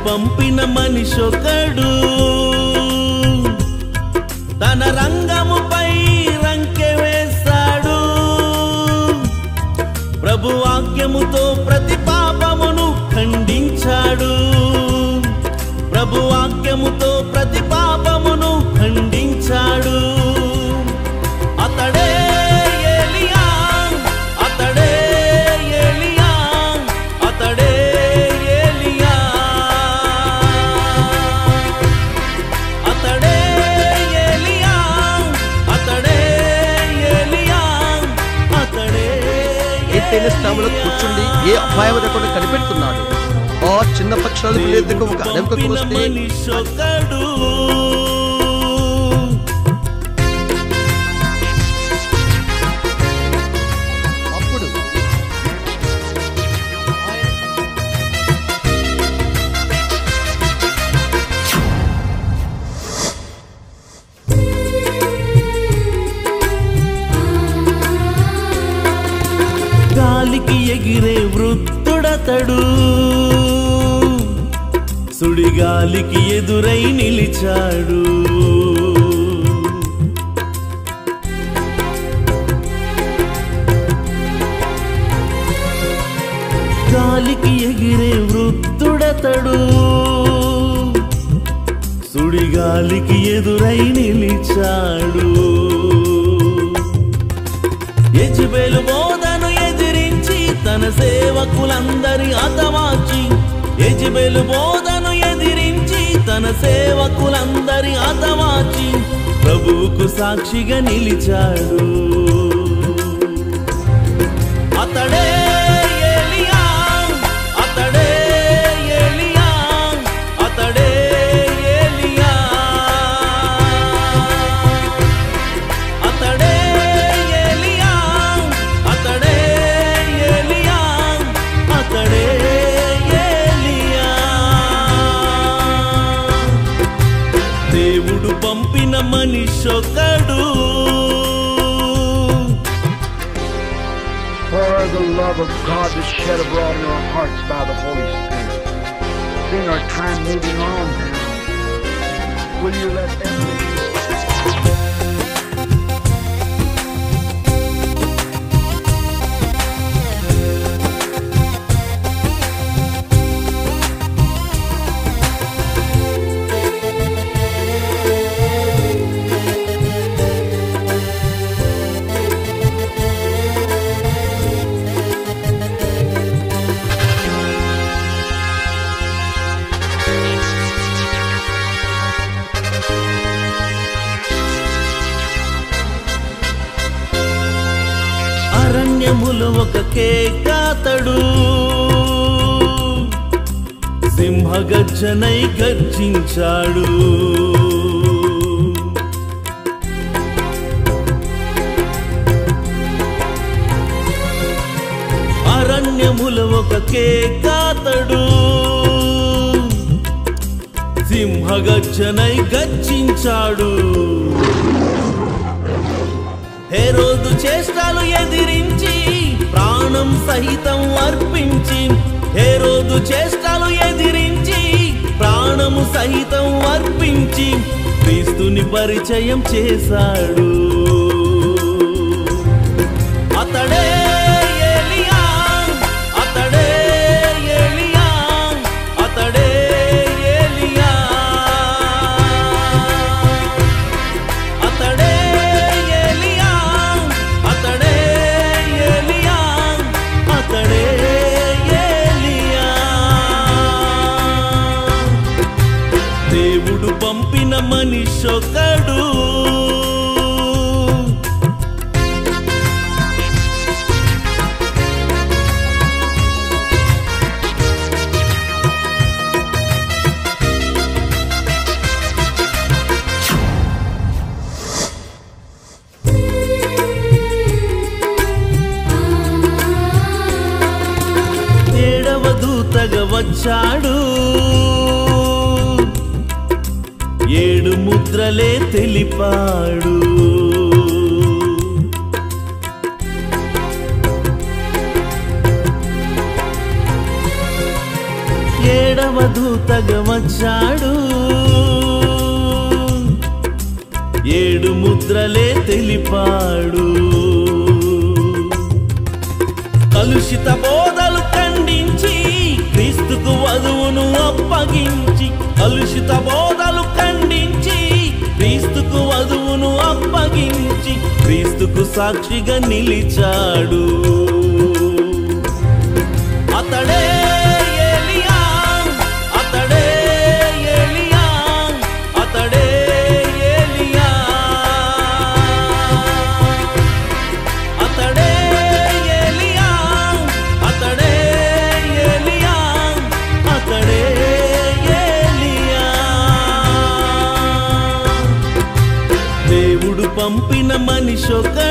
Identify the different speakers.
Speaker 1: పంపిన మనిషొకడు తన రంగముపై రంకె వేశాడు ప్రభు వాక్యముతో ప్రతి పాపమును ఖండించాడు ప్రభు వాక్యముతో ప్రతి పాపమును ఖండించాడు అతడే ఏలియా అతడే ఏలియా అతడే ఏలియా అతడే ఏలియా అతడే ఏలియా అతడే
Speaker 2: ఎత్తైన స్థానంలో కూర్చుండి ఏ అపాయం లేకుండా కనిపెడుతున్నాడు ఆ చిన్న పక్షాలు విలేదకు ఒక అడవికి వస్తే
Speaker 1: మనిషొకడు
Speaker 2: అప్పుడు
Speaker 1: గాలికి ఎగిరే వృత్తుడతడు సుడిగాలికి ఎదురై నిలిచాడు గాలికి ఎగిరే వృత్తుడతడు సుడిగాలికి ఎదురై నిలిచాడు యజబేలు బోధను ఎదిరించి తన సేవకులందరి హతమార్చి యజబేలు బోధను ఎదిరించి తన సేవకులందరి హతమార్చి ప్రభువుకు సాక్షిగా నిలిచాడు అతడే ఏలియా అతడే ఏలియా అతడే ఏలియా అతడే ఏలియా అతడే ఏలియా అతడే ఏలియా దేవుడు పంపిన మనిషొకడు
Speaker 3: For the love of God is shed abroad in our hearts by the Holy Spirit. Seeing our time moving on now, will you let them
Speaker 1: అరణ్యములో ఒక కేకాతడు సింహగర్జనై గర్జించాడు అరణ్యములో ఒక కేకాతడు సింహగర్జనై గర్జించాడు హేరోదు చేష్టాలు ఎదిరించి ప్రాణం సహితం అర్పించి హేరోదు చేష్టాలు ఎదిరించి ప్రాణము సహితం అర్పించి క్రీస్తుని పరిచయం చేశాడు అతడే ఏలియా అతడే ఏలియా అతడే ఏలియా అతడే ఏలియా అతడే ఏలియా అతడే ఏలియా దేవుడు పంపిన మనిషొకడు ఏడవ దూతగా వచ్చాడు ఏడు ముద్రలే తెలిపాడు ఏడవ ఏడవ దూతగా వచ్చాడు ఏడు ముద్రలే తెలిపాడు కలుషిత బోధలు ఖండించి క్రీస్తుకు వధువును అప్పగించి కలుషిత బోధలు ఖండించి క్రీస్తుకు వధువును అప్పగించి క్రీస్తుకు సాక్షిగా నిలిచాడు అతడే ఏలియా అతడే ఏలియా అతడే ఏలియా అతడే ఏలియా అతడే ఏలియా అతడే ఏలియా దేవుడు పంపిన మనిషొకడు